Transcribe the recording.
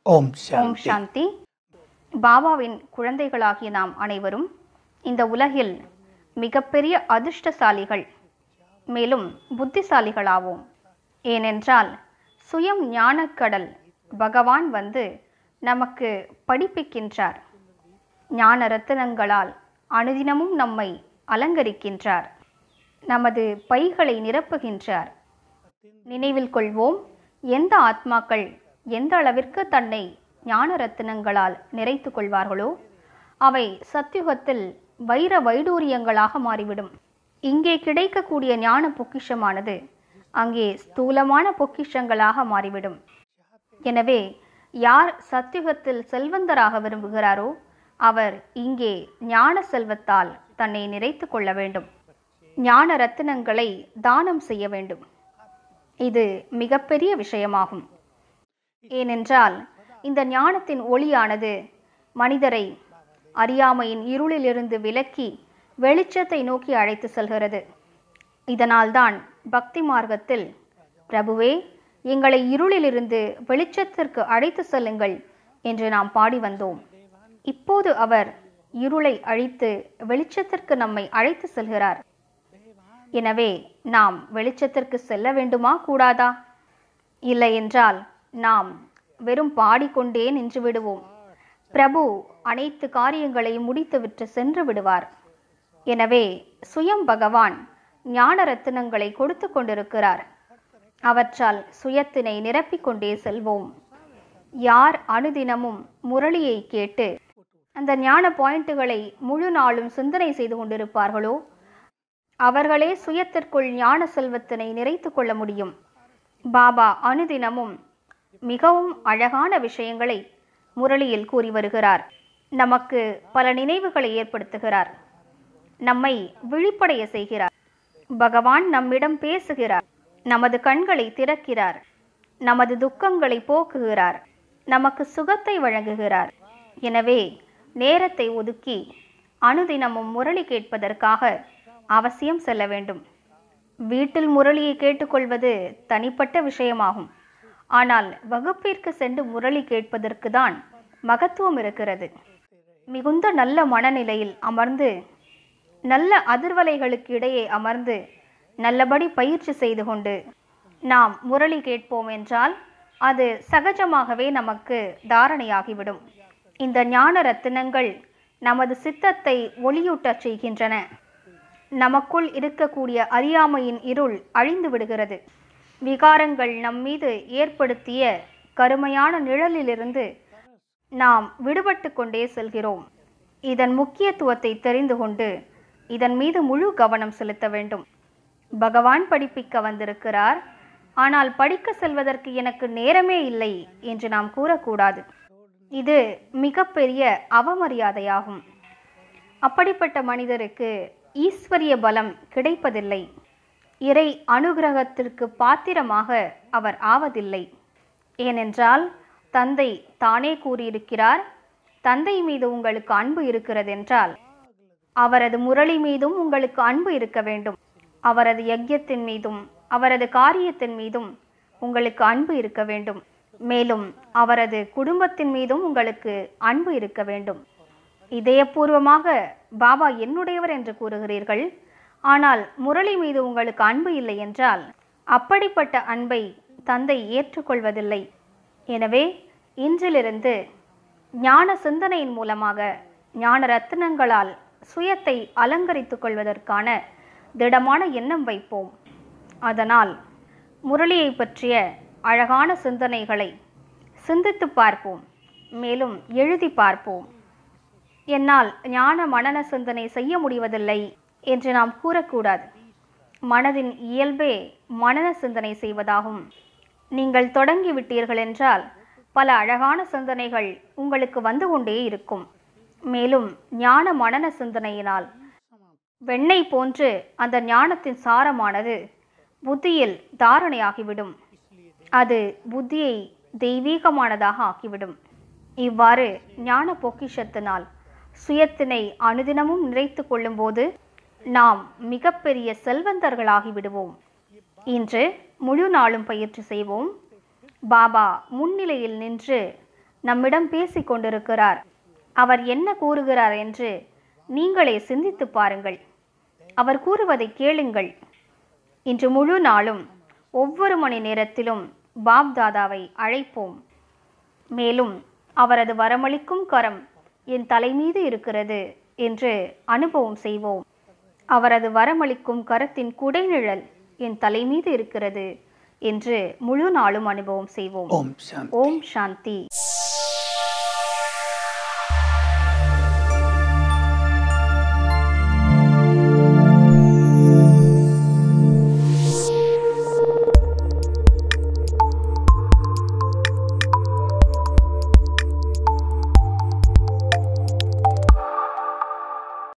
ஓம் ஓம் சாந்தி சாந்தி பாபாவின் குழந்தைகளாகிய நாம் அனைவரும் இந்த உலகில் மிகப்பெரிய அதிர்ஷ்டசாலிகள் மேலும் புத்திசாலிகளாவோம் ஏனென்றால் சுயம் ஞானக்கடல் பகவான் வந்து நமக்கு படிப்பிக்கின்றார் ஞான ரத்தினங்களால் அனுதினமும் நம்மை அலங்கரிக்கின்றார் நமது பைகளை நிரப்புகின்றார் நினைவில் கொள்வோம் எந்த ஆத்மாக்கள் எந்த அளவிற்கு தன்னை ஞான ரத்தினங்களால் நிறைத்து கொள்வார்களோ அவை சத்யுகத்தில் வைர வைடூரியங்களாக மாறிவிடும் இங்கே கிடைக்கக்கூடிய ஞான பொக்கிஷமானது அங்கே ஸ்தூலமான பொக்கிஷங்களாக மாறிவிடும் எனவே யார் சத்யுகத்தில் செல்வந்தராக விரும்புகிறாரோ அவர் இங்கே ஞான செல்வத்தால் தன்னை நிறைத்து கொள்ள வேண்டும் ஞான ரத்தினங்களை தானம் செய்ய வேண்டும் இது மிகப்பெரிய விஷயமாகும் ஏனென்றால் இந்த ஞானத்தின் ஒளியானது மனிதரை அறியாமையின் இருளிலிருந்து விலக்கி வெளிச்சத்தை நோக்கி அழைத்து செல்கிறது இதனால்தான் பக்தி மார்க்கத்தில் பிரபுவே எங்களை இருளிலிருந்து வெளிச்சத்திற்கு அழைத்து செல்லுங்கள் என்று நாம் பாடி வந்தோம் இப்போது அவர் இருளை அழித்து வெளிச்சத்திற்கு நம்மை அழைத்து செல்கிறார் எனவே நாம் வெளிச்சத்திற்கு செல்ல வேண்டுமா கூடாதா இல்லை என்றால் நாம் வெறும் பாடிக்கொண்டே நின்று விடுவோம் பிரபு அனைத்து காரியங்களையும் முடித்துவிட்டு சென்று விடுவார் எனவே சுயம் பகவான் ஞான ரத்தினங்களை கொடுத்து கொண்டிருக்கிறார் அவற்றால் சுயத்தினை நிரப்பிக் கொண்டே செல்வோம் யார் அனுதினமும் முரளியை கேட்டு அந்த ஞான பாயிண்ட்டுகளை முழு நாளும் சிந்தனை செய்து கொண்டிருப்பார்களோ அவர்களே சுயத்திற்குள் ஞான செல்வத்தினை நிறைத்து கொள்ள முடியும் பாபா அனுதினமும் மிகவும் அழகான விஷயங்களை முரளியில் கூறி வருகிறார் நமக்கு பல நினைவுகளை ஏற்படுத்துகிறார் நம்மை விழிப்படைய செய்கிறார் பகவான் நம்மிடம் பேசுகிறார் நமது கண்களை திறக்கிறார் நமது துக்கங்களை போக்குகிறார் நமக்கு சுகத்தை வழங்குகிறார் எனவே நேரத்தை ஒதுக்கி அனுதினமும் முரளி கேட்பதற்காக அவசியம் செல்ல வேண்டும் வீட்டில் முரளியை கேட்டுக்கொள்வது தனிப்பட்ட விஷயமாகும் ஆனால் வகுப்பிற்கு சென்று முரளி கேட்பதற்கு தான் மகத்துவம் இருக்கிறது மிகுந்த நல்ல மனநிலையில் அமர்ந்து நல்ல அதிர்வலைகளுக்கு இடையே அமர்ந்து நல்லபடி பயிற்சி செய்து கொண்டு நாம் முரளி கேட்போம் என்றால் அது சகஜமாகவே நமக்கு தாரணையாகிவிடும் இந்த ஞான ரத்தினங்கள் நமது சித்தத்தை ஒளியூட்டச் செய்கின்றன நமக்குள் இருக்கக்கூடிய அறியாமையின் இருள் அழிந்து விடுகிறது விகாரங்கள் நம்மீது ஏற்படுத்திய கருமையான நிழலிலிருந்து நாம் விடுபட்டு கொண்டே செல்கிறோம் இதன் முக்கியத்துவத்தை தெரிந்து கொண்டு இதன் மீது முழு கவனம் செலுத்த வேண்டும் பகவான் படிப்பிக்க வந்திருக்கிறார் ஆனால் படிக்க செல்வதற்கு எனக்கு நேரமே இல்லை என்று நாம் கூறக்கூடாது இது மிகப்பெரிய அவமரியாதையாகும் அப்படிப்பட்ட மனிதருக்கு ஈஸ்வரிய பலம் கிடைப்பதில்லை இறை அனுகிரகத்திற்கு பாத்திரமாக அவர் ஆவதில்லை ஏனென்றால் தந்தை தானே கூறியிருக்கிறார் தந்தை மீது உங்களுக்கு அன்பு இருக்கிறதென்றால் அவரது முரளி மீதும் உங்களுக்கு அன்பு இருக்க வேண்டும் அவரது யஜ்யத்தின் மீதும் அவரது காரியத்தின் மீதும் உங்களுக்கு அன்பு இருக்க வேண்டும் மேலும் அவரது குடும்பத்தின் மீதும் உங்களுக்கு அன்பு இருக்க வேண்டும் இதயபூர்வமாக பாபா என்னுடையவர் என்று கூறுகிறீர்கள் ஆனால் முரளி மீது உங்களுக்கு அன்பு இல்லை என்றால் அப்படிப்பட்ட அன்பை தந்தை ஏற்றுக்கொள்வதில்லை எனவே இன்றிலிருந்து ஞான சிந்தனையின் மூலமாக ஞான ரத்தினங்களால் சுயத்தை அலங்கரித்துக் கொள்வதற்கான திடமான எண்ணம் வைப்போம் அதனால் முரளியை பற்றிய அழகான சிந்தனைகளை சிந்தித்து பார்ப்போம் மேலும் எழுதி பார்ப்போம் என்னால் ஞான மனன சிந்தனை செய்ய முடிவதில்லை என்று நாம் கூறக்கூடாது மனதின் இயல்பே மனன சிந்தனை செய்வதாகும் நீங்கள் தொடங்கி விட்டீர்கள் என்றால் பல அழகான சிந்தனைகள் உங்களுக்கு வந்து கொண்டே இருக்கும் மேலும் ஞான மனன சிந்தனையினால் வெண்ணெய் போன்று அந்த ஞானத்தின் சாரமானது புத்தியில் தாரணையாகிவிடும் அது புத்தியை தெய்வீகமானதாக ஆக்கிவிடும் இவ்வாறு ஞான பொக்கிஷத்தினால் சுயத்தினை அனுதினமும் நிறைத்து கொள்ளும்போது நாம் மிகப்பெரிய செல்வந்தர்களாகி விடுவோம் இன்று முழு நாளும் பயிற்சி செய்வோம் பாபா முன்னிலையில் நின்று நம்மிடம் பேசிக் கொண்டிருக்கிறார் அவர் என்ன கூறுகிறார் என்று நீங்களே சிந்தித்து பாருங்கள் அவர் கூறுவதை கேளுங்கள் இன்று முழு நாளும் ஒவ்வொரு மணி நேரத்திலும் பாப் தாதாவை அழைப்போம் மேலும் அவரது வரமளிக்கும் கரம் என் தலை மீது இருக்கிறது என்று அனுபவம் செய்வோம் அவரது வரமளிக்கும் கரத்தின் குடைநிழல் என் தலை மீது இருக்கிறது என்று முழு நாளும் அனுபவம் செய்வோம் ओम शांति ஓம் சாந்தி